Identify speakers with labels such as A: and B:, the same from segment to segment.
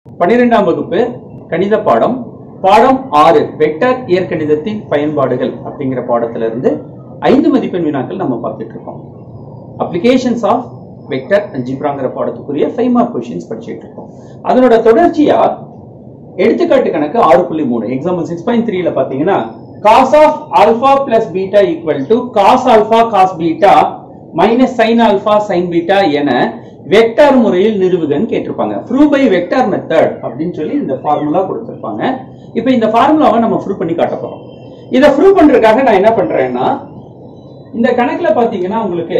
A: பன்னிரெண்டாம் வகுப்பு கணித பாடம் பாடம் ஆறு வெக்டர் இயற்கணிதத்தின் பயன்பாடுகள் அப்படிங்கிற பாடத்துல இருந்து ஐந்து மதிப்பெண் வினாக்கள் நம்ம பார்த்துட்டு இருக்கோம் அப்ளிகேஷன்ஸ் ஆஃப் வெக்டர் அல்ஜிப்ராங்கிற பாடத்துக்குரிய ஃபைவ் மார்க் கொஷின்ஸ் படிச்சுட்டு இருக்கோம் அதனோட தொடர்ச்சியா எடுத்துக்காட்டு கணக்கு ஆறு புள்ளி மூணு எக்ஸாம்பிள் சிக்ஸ் பாயிண்ட் த்ரீல பாத்தீங்கன்னா cos of alpha plus beta equal to cos alpha cos beta minus sign alpha sign beta என வெக்டார் முறையில் நிறுவுகன்னு கேட்டிருப்பாங்க ப்ரூவ் பை வெக்டார் மெத்தட் அப்படின்னு சொல்லி இந்த ஃபார்முலா கொடுத்திருப்பாங்க இப்போ இந்த ஃபார்முலாவை நம்ம ப்ரூவ் பண்ணி காட்ட போறோம் இதை ப்ரூவ் பண்றதுக்காக நான் என்ன பண்றேன்னா இந்த கணக்குல பாத்தீங்கன்னா உங்களுக்கு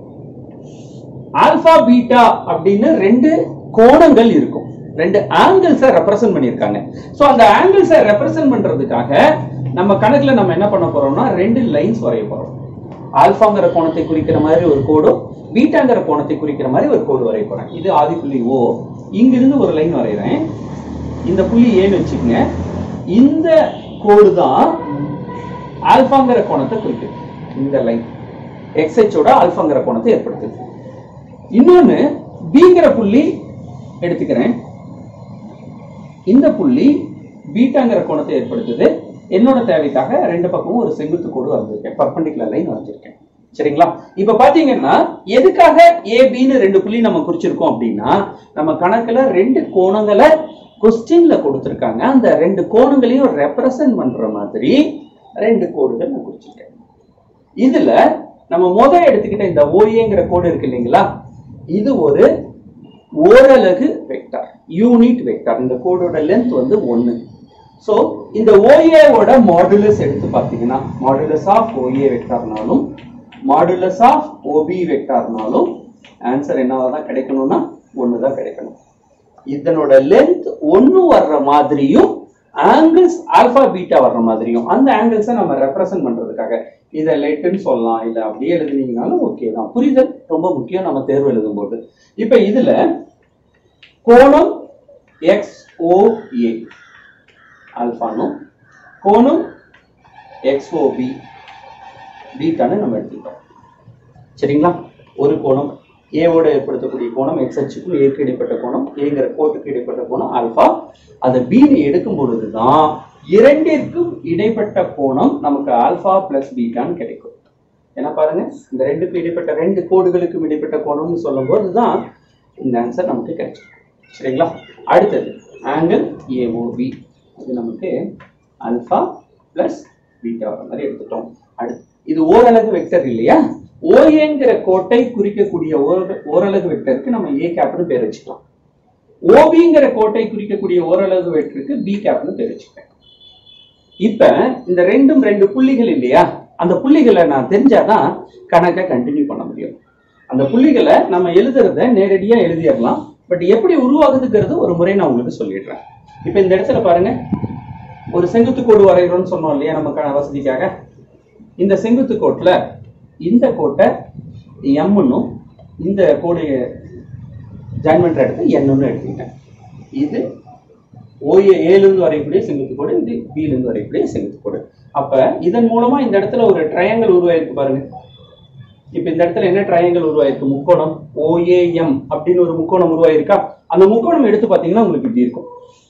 A: ஆல்பா பீட்டா அப்படின்னு ரெண்டு கோணங்கள் இருக்கும் ரெண்டு ஆங்கிள்ஸை ரெப்ரசென்ட் பண்ணியிருக்காங்க ஸோ அந்த ஆங்கிள்ஸை ரெப்ரசென்ட் பண்றதுக்காக நம்ம கணக்குல நம்ம என்ன பண்ண போறோம்னா ரெண்டு லைன்ஸ் வரைய போறோம் ஆல்பாங்கிற கோணத்தை குறிக்கிற மாதிரி ஒரு கோடும் பீட்டாங்கிற கோணத்தை குறிக்கிற மாதிரி ஒரு கோடு வரைய போறேன் இது ஆதி புள்ளி ஓ இங்கிருந்து ஒரு லைன் வரைகிறேன் இந்த புள்ளி ஏன்னு வச்சுக்கோங்க இந்த கோடு தான் ஆல்பாங்கிற கோணத்தை குறிக்குது இந்த லைன் எக்ஸ்ஹெச்சோட ஆல்பாங்கிற கோணத்தை ஏற்படுத்துது இன்னொன்னு பிங்கிற புள்ளி எடுத்துக்கிறேன் இந்த புள்ளி பீட்டாங்கிற கோணத்தை ஏற்படுத்துது என்னோட தேவைக்காக ரெண்டு பக்கமும் ஒரு செங்குத்து கோடு வரைஞ்சிருக்கேன் பர்பண்டிகுலர் லைன் வரைஞ்சிருக்கேன் சரிங்களா இப்ப பாத்தீங்கன்னா எதுக்காக ஏ பின்னு ரெண்டு புள்ளி நம்ம குறிச்சிருக்கோம் அப்படின்னா நம்ம கணக்குல ரெண்டு கோணங்களை கொஸ்டின்ல கொடுத்திருக்காங்க அந்த ரெண்டு கோணங்களையும் ரெப்ரசன்ட் பண்ற மாதிரி ரெண்டு கோடுகள் நான் குறிச்சிருக்கேன் இதுல நம்ம முத எடுத்துக்கிட்ட இந்த ஓஏங்கிற கோடு இருக்கு இல்லைங்களா இது ஒரு ஓரலகு வெக்டார் யூனிட் வெக்டார் இந்த கோடோட லென்த் வந்து ஒன்னு சோ இந்த ஓஏவோட மாடுலஸ் எடுத்து பார்த்தீங்கன்னா மாடுலஸ் ஆஃப் ஓஏ வெக்டார்னாலும் மாடுலஸ் ஆஃப் ஓபி வெக்டார்னாலும் ஆன்சர் என்னவா தான் கிடைக்கணும்னா ஒன்று தான் கிடைக்கணும் இதனோட லென்த் ஒன்று வர்ற மாதிரியும் ஆங்கிள்ஸ் ஆல்பா பீட்டா வர்ற மாதிரியும் அந்த ஆங்கிள்ஸை நம்ம ரெப்ரசன்ட் பண்றதுக்காக இதை லெட்டுன்னு சொல்லலாம் இல்லை அப்படியே எழுதுனீங்கனாலும் ஓகே தான் புரிதல் ரொம்ப முக்கியம் நம்ம தேர்வு எழுதும் போது இப்போ இதுல கோணம் எக்ஸ் ஓ ஏ ஆல்பானும் கோணம் எக்ஸ் ஓ பி பீட்டான்னு நம்ம எடுத்துக்கிட்டோம் சரிங்களா ஒரு கோணம் ஏவோட ஏற்படுத்தக்கூடிய கோணம் எக்ஸ் அச்சுக்கும் ஏக்கு இடைப்பட்ட கோணம் ஏங்கிற கோட்டுக்கு இடைப்பட்ட கோணம் ஆல்பா அதை பின்னு எடுக்கும் பொழுதுதான் இரண்டிற்கும் இடைப்பட்ட கோணம் நமக்கு ஆல்பா பிளஸ் பீட்டான்னு கிடைக்கும் ஏன்னா பாருங்க இந்த ரெண்டுக்கும் இடைப்பட்ட ரெண்டு கோடுகளுக்கும் இடைப்பட்ட கோணம்னு சொல்லும்போது தான் இந்த ஆன்சர் நமக்கு கிடைச்சிருக்கு சரிங்களா அடுத்தது ஆங்கிள் ஏஓபி இது நமக்கு ஆல்பா பிளஸ் பீட்டா வர மாதிரி எடுத்துட்டோம் அடுத்து இது ஓரலகு வெக்டர் இல்லையா ஓஏங்கிற கோட்டை குறிக்கக்கூடிய ஓர- ஓரலகு வெக்டருக்கு நம்ம ஏ கேப்னு பேர் வச்சுக்கலாம் ஓபிங்கிற கோட்டை குறிக்கக்கூடிய ஓரலகு வெக்டருக்கு பி கேப்னு பேர் வச்சுக்கிறேன் இப்ப இந்த ரெண்டும் ரெண்டு புள்ளிகள் இல்லையா அந்த புள்ளிகளை நான் தெரிஞ்சாதான் கணக்கை கண்டினியூ பண்ண முடியும் அந்த புள்ளிகளை நம்ம எழுதுறத நேரடியா எழுதிடலாம் பட் எப்படி உருவாகுதுங்கிறது ஒரு முறை நான் உங்களுக்கு சொல்லிடுறேன் இப்ப இந்த இடத்துல பாருங்க ஒரு செங்குத்து கோடு வரைகிறோம்னு சொன்னோம் இல்லையா நம்ம க- வசதிக்காக இந்த செங்குத்து கோட்டுல இந்த கோட்டை எம்னும் இந்த கோடு ஜாயின் பண்ற இடத்த என்னன்னு எடுத்துக்கிட்டேன் இது ஓஏ ஏழுந்து வரையக்கூடிய செங்குத்து கோடு இது பிலிருந்து வரையக்கூடிய செங்குத்து கோடு அப்ப இதன் மூலமா இந்த இடத்துல ஒரு ட்ரையாங்கிள் உருவாயிருக்கு பாருங்க இப்ப இந்த இடத்துல என்ன ட்ரையாங்கிள் உருவாயிருக்கு முக்கோணம் ஓஏஎம் அப்படின்னு ஒரு முக்கோணம் உருவாயிருக்கா அந்த முக்கோணம் எடுத்து பாத்தீங்கன்னா உங்களுக்கு இப்படி இருக்கும்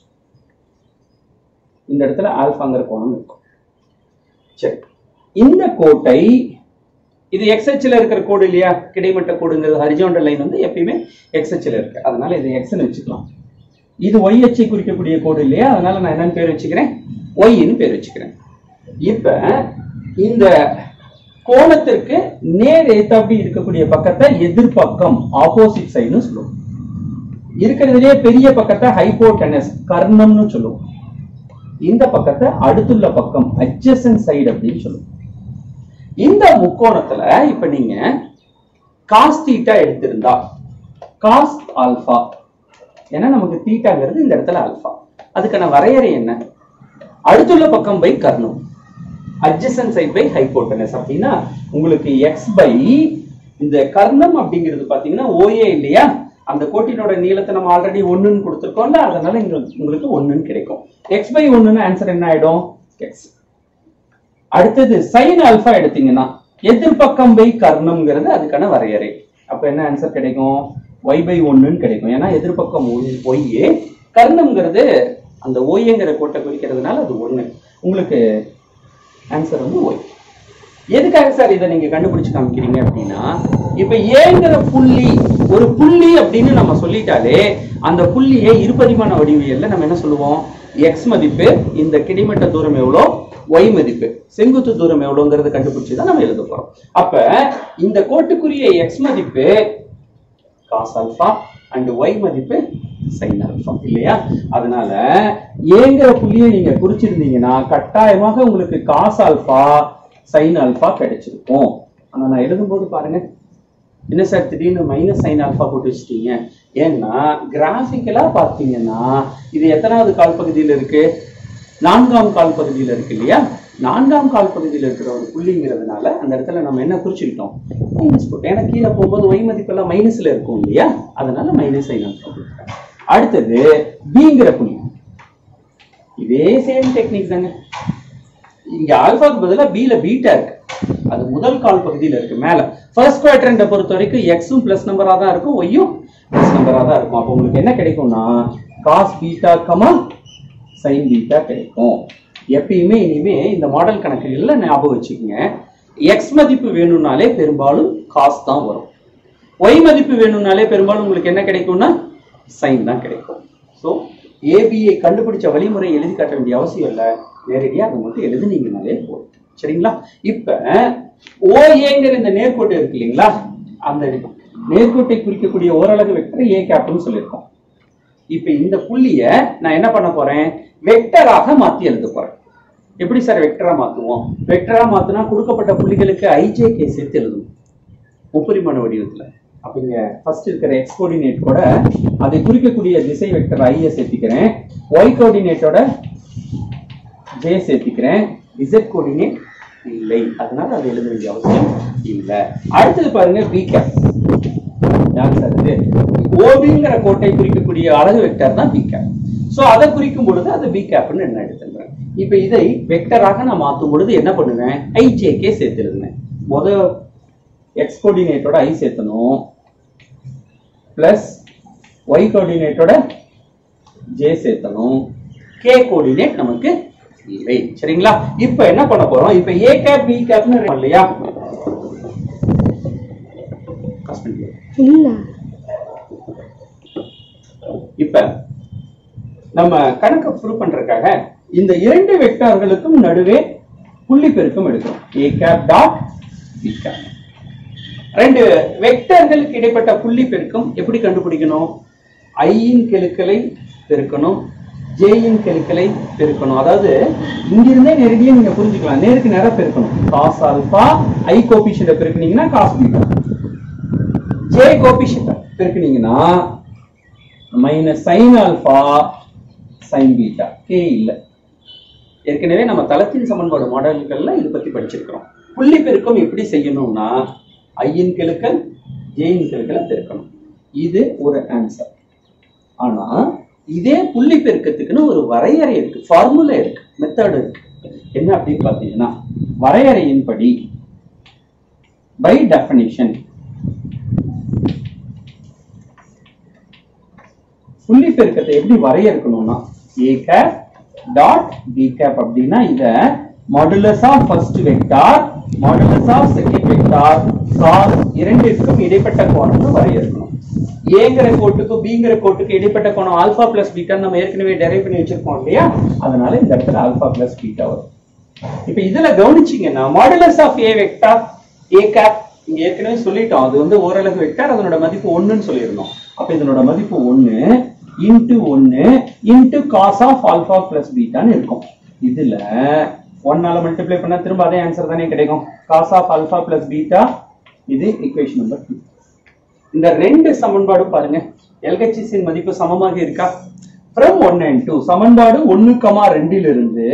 A: இந்த இடத்துல ஆல்பாங்கிற கோணம் இருக்கும் சரி இந்த கோட்டை இது எக்ஸ்ஹெச்ல இருக்கிற கோடு இல்லையா கிடைமட்ட கோடுங்கிறது ஹரிஜாண்டல் லைன் வந்து எப்பயுமே எக்ஸ்ஹெச்ல இருக்கு அதனால இது எக்ஸ்னு வச்சுக்கலாம் இது ஒய் அச்சை குறிக்கக்கூடிய கோடு இல்லையா அதனால நான் என்னன்னு பேர் வச்சுக்கிறேன் ஒய்ன்னு பேர் வச்சுக்கிறேன் இப்ப இந்த கோணத்திற்கு நேர் ஏத்தாப்படி இருக்கக்கூடிய பக்கத்தை எதிர்பக்கம் ஆப்போசிட் சைடுன்னு சொல்லுவோம் இருக்கிறதுலயே பெரிய பக்கத்தை ஹைப்போடெனஸ் கர்ணம்னு சொல்லுவோம் இந்த பக்கத்தை அடுத்துள்ள பக்கம் அட்ஜசன் சைடு அப்படின்னு சொல்லுவோம் இந்த முக்கோணத்துல இப்ப நீங்க காஸ் தீட்டா எடுத்திருந்தா காஸ் ஆல்பா ஏன்னா நமக்கு தீட்டாங்கிறது இந்த இடத்துல ஆல்பா அதுக்கான வரையறை என்ன அடுத்துள்ள பக்கம் பை கர்ணம் அட்ஜசன் சைட் பை ஹைப்போட்டனஸ் அப்படின்னா உங்களுக்கு எக்ஸ் பை இந்த கர்ணம் அப்படிங்கிறது பாத்தீங்கன்னா ஓஏ இல்லையா அந்த கோட்டினோட நீளத்தை நம்ம ஆல்ரெடி ஒண்ணுன்னு கொடுத்துருக்கோம்ல அதனால இங்க உங்களுக்கு ஒண்ணுன்னு கிடைக்கும் எக்ஸ் பை ஒண்ணுன்னு ஆன்சர் என்ன ஆயிடும் எக்ஸ் அடுத்தது சைன் ஆல்பா எடுத்தீங்கன்னா எதிர்பக்கம் பை கர்ணம்ங்கிறது அதுக்கான வரையறை அப்ப என்ன ஆன்சர் கிடைக்கும் ஒய் பை ஒன்னுன்னு கிடைக்கும் ஏன்னா எதிர்பக்கம் ஒய்யே கர்ணம்ங்கிறது அந்த ஓய்ங்கிற கோட்டை குறிக்கிறதுனால அது ஒண்ணு உங்களுக்கு ஆன்சர் வந்து ஒய் எதுக்காக சார் இதை நீங்க கண்டுபிடிச்சு காமிக்கிறீங்க அப்படின்னா இப்ப ஏங்கிற புள்ளி ஒரு புள்ளி அப்படின்னு நம்ம சொல்லிட்டாலே அந்த புள்ளியை இருபரிமாண வடிவியல்ல நம்ம என்ன சொல்லுவோம் எக்ஸ் மதிப்பு இந்த கிடைமட்ட தூரம் எவ்வளோ ஒய் மதிப்பு செங்குத்து தூரம் எவ்வளோங்கிறத கண்டுபிடிச்சு தான் நம்ம எழுத போறோம் அப்ப இந்த கோட்டுக்குரிய எக்ஸ் மதிப்பு காஸ் ஆல்பா அண்ட் ஒய் மதிப்பு சைன் ஆல்பா இல்லையா அதனால ஏங்கிற புள்ளியை நீங்க குறிச்சிருந்தீங்கன்னா கட்டாயமாக உங்களுக்கு காஸ் ஆல்பா சைன் ஆல்பா கிடைச்சிருக்கும் ஆனா நான் எழுதும்போது பாருங்க என்ன சார் திடீர்னு மைனஸ் சைன் ஆல்பா போட்டு வச்சிட்டீங்க ஏன்னா கிராஃபிக்கலா பார்த்தீங்கன்னா இது எத்தனாவது கால் பகுதியில் இருக்கு நான்காம் கால் பகுதியில் இருக்கு இல்லையா நான்காம் கால் பகுதியில் இருக்கிற ஒரு புள்ளிங்கிறதுனால அந்த இடத்துல நம்ம என்ன குறிச்சுக்கிட்டோம் மைனஸ் போட்டோம் ஏன்னா கீழே போகும்போது ஒய் மதிப்பெல்லாம் மைனஸ்ல இருக்கும் இல்லையா அதனால மைனஸ் சைன் ஆல்பா கொடுக்குறேன் அடுத்தது பிங்கிற புள்ளி இதே சேம் டெக்னிக் தாங்க இங்க ஆல்பாக்கு பதிலா பில பீட்டா இருக்கு அது முதல் கால் பகுதியில இருக்கு மேல ஃபர்ஸ்ட் குவாட்ரண்ட பொறுத்த வரைக்கும் எக்ஸும் பிளஸ் நம்பரா தான் இருக்கும் ஒய்யும் பிளஸ் நம்பரா தான் இருக்கும் அப்போ உங்களுக்கு என்ன கிடைக்கும்னா cos beta comma sin beta கிடைக்கும் எப்பயுமே இனிமே இந்த மாடல் கணக்குகள்ல ஞாபகம் வச்சுக்கோங்க எக்ஸ் மதிப்பு வேணும்னாலே பெரும்பாலும் காஸ் தான் வரும் ஒய் மதிப்பு வேணும்னாலே பெரும்பாலும் உங்களுக்கு என்ன கிடைக்கும்னா சைன் தான் கிடைக்கும் ஸோ ஏபியை கண்டுபிடிச்ச வழிமுறை எழுதி காட்ட வேண்டிய அவசியம் இல்லை நேரடியாக அதை மட்டும் எழுதுனீங்கனாலே போதும் சரிங்களா இப்ப ஓஏங்கிற இந்த நேர்கோட்டு இருக்கு இல்லைங்களா அந்த நேர்கோட்டை குறிக்கக்கூடிய ஓரளவு வெக்டர் ஏ கேப்னு சொல்லியிருக்கோம் இப்ப இந்த புள்ளிய நான் என்ன பண்ண போறேன் வெக்டராக மாத்தி எழுத போறேன் எப்படி சார் வெக்டரா மாத்துவோம் வெக்டரா மாத்துனா கொடுக்கப்பட்ட புள்ளிகளுக்கு ஐஜேகே சேர்த்து எழுதணும் முப்பரிமாண வடிவத்துல அப்ப இங்க ஃபர்ஸ்ட் இருக்கிற எக்ஸ் கோஆர்டினேட் கூட அதை குறிக்கக்கூடிய திசை வெக்டர் ஐய சேர்த்திக்கிறேன் ஒய் கோஆர்டினேட்டோட ஜே சேர்த்திக்கிறேன் இசட் கோஆர்டினேட் இல்லை அதனால அதை எழுத வேண்டிய அவசியம் இல்லை அடுத்தது பாருங்க பி கேப் யார் சார் இது ஓபிங்கிற கோட்டை குறிக்கக்கூடிய அழகு வெக்டர் தான் பி கேப் சோ அதை குறிக்கும் பொழுது அது பி கேப்னு என்ன எடுத்துக்கிறேன் இப்ப இதை வெக்டராக நான் மாத்தும் பொழுது என்ன பண்ணுவேன் ஐஜேகே சேர்த்து எழுதுனேன் முத எக்ஸ் கோஆர்டினேட்டோட ஐ சேர்த்தணும் பிளஸ் ஒய் கோஆர்டினேட்டோட ஜே சேர்த்தணும் கே கோஆர்டினேட் நமக்கு இல்லை சரிங்களா இப்ப என்ன பண்ண போறோம் இப்ப ஏ கேப் பி கேப்னு இல்லையா Husband.
B: இல்ல
A: இப்ப நம்ம கணக்கை ப்ரூவ் பண்றதுக்காக இந்த இரண்டு வெக்டார்களுக்கும் நடுவே புள்ளி பெருக்கம் எடுக்கிறோம் A cap dot B cap ரெண்டு வெக்டர்களுக்கு இடைப்பட்ட புள்ளி பெருக்கம் எப்படி கண்டுபிடிக்கணும் ஐயின் கெழுக்களை பெருக்கணும் ஜேயின் கெழுக்களை பெருக்கணும் அதாவது இங்கிருந்தே நேரடியா நீங்க புரிஞ்சுக்கலாம் நேருக்கு நேரா பெருக்கணும் காஸ் ஆல்பா ஐ கோபிஷியன்ட பெருக்குனீங்கன்னா காஸ் பீட்டா ஜே கோபிஷியன்ட பெருக்குனீங்கன்னா minus sign alpha sign beta K இல்ல ஏற்கனவே நம்ம தளத்தின் சமன்பாடு மாடல்கள்ல இது பத்தி படிச்சிருக்கிறோம் புள்ளி பெருக்கம் எப்படி செய்யணும்னா ஐயின் கெழுக்கள் ஜேயின் கெழுக்களை பெருக்கணும் இது ஒரு ஆன்சர் ஆனா இதே புள்ளி பெருக்கத்துக்குன்னு ஒரு வரையறை இருக்கு ஃபார்முலா இருக்கு மெத்தட் இருக்கு என்ன அப்படின்னு பாத்தீங்கன்னா வரையறையின்படி பை டெஃபனிஷன் புள்ளி பெருக்கத்தை எப்படி வரையறுக்கணும்னா A cap dot B cap அப்படின்னா இத modulus of first vector modulus of second vector cos இரண்டிற்கும் இடைப்பட்ட கோணம்னு வரையறுக்கணும் ஏங்கிற கோட்டுக்கும் பிங்கிற கோட்டுக்கு இடைப்பட்ட கோணம் ஆல்பா பிளஸ் பீட்டா நம்ம ஏற்கனவே டெரைவ் பண்ணி வச்சிருக்கோம் இல்லையா அதனால இந்த இடத்துல ஆல்பா பிளஸ் பீட்டா வரும் இப்ப இதுல கவனிச்சீங்கன்னா modulus of A vector A cap இங்க ஏற்கனவே சொல்லிட்டோம் அது வந்து ஓரளவு வெக்டார் அதனோட மதிப்பு ஒண்ணுன்னு சொல்லியிருந்தோம் அப்ப இதனோட மதிப்பு ஒண்ணு இன்டு ஒன்னு into cos of alpha plus பீட்டான்னு இருக்கும் இதுல ஒன்னால மல்டிப்ளை பண்ணா திரும்ப அதே ஆன்சர் தானே கிடைக்கும் cos of alpha plus beta இது ஈக்குவேஷன் நம்பர் டூ இந்த ரெண்டு சமன்பாடும் பாருங்க LHS இன் மதிப்பு சமமாக இருக்கா ஃப்ரம் ஒன் அண்ட் டூ சமன்பாடு ஒன்னு கமா ரெண்டிலிருந்து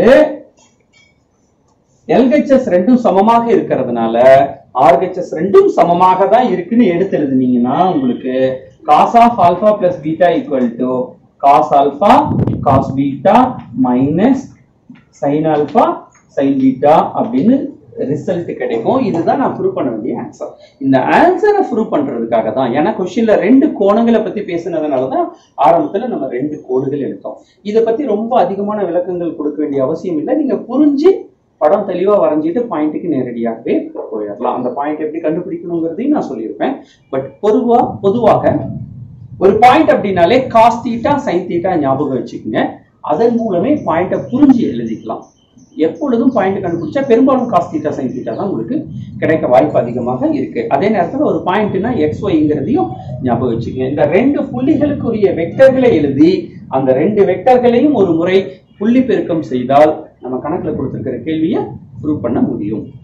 A: LHS ரெண்டும் சமமாக இருக்கிறதுனால RHS ரெண்டும் சமமாக தான் இருக்குன்னு எடுத்து எழுதுனீங்கன்னா உங்களுக்கு cos of alpha plus beta equal to cos alpha cos beta minus sign alpha sign beta அப்படின்னு ரிசல்ட் கிடைக்கும் இதுதான் நான் ப்ரூவ் பண்ண வேண்டிய ஆன்சர் இந்த ஆன்சரை ப்ரூவ் பண்றதுக்காக தான் ஏன்னா கொஸ்டின்ல ரெண்டு கோணங்களை பத்தி பேசுனதுனால தான் ஆரம்பத்துல நம்ம ரெண்டு கோடுகள் எடுத்தோம் இதை பத்தி ரொம்ப அதிகமான விளக்கங்கள் கொடுக்க வேண்டிய அவசியம் இல்லை நீங்க புரிஞ்சு படம் தெளிவா வரைஞ்சிட்டு பாயிண்ட்டுக்கு நேரடியாகவே போயிடலாம் அந்த பாயிண்ட் எப்படி கண்டுபிடிக்கணுங்கிறதையும் நான் சொல்லியிருப்பேன் பட் பொதுவா பொதுவாக ஒரு பாயிண்ட் அப்படின்னாலே காஸ் தீட்டா சைன் தீட்டா ஞாபகம் வச்சுக்கோங்க அதன் மூலமே பாயிண்ட்டை புரிஞ்சு எழுதிக்கலாம் எப்பொழுதும் பாயிண்ட் கண்டுபிடிச்சா பெரும்பாலும் காஸ் தீட்டா சைன் தீட்டா தான் உங்களுக்கு கிடைக்க வாய்ப்பு அதிகமாக இருக்கு அதே நேரத்தில் ஒரு பாயிண்ட்னா எக்ஸ் ஒய்ங்கிறதையும் ஞாபகம் வச்சுக்கோங்க இந்த ரெண்டு புள்ளிகளுக்குரிய வெக்டர்களை எழுதி அந்த ரெண்டு வெக்டர்களையும் ஒரு முறை புள்ளி பெருக்கம் செய்தால் நம்ம கணக்குல கொடுத்திருக்கிற கேள்வியை ப்ரூவ் பண்ண முடியும்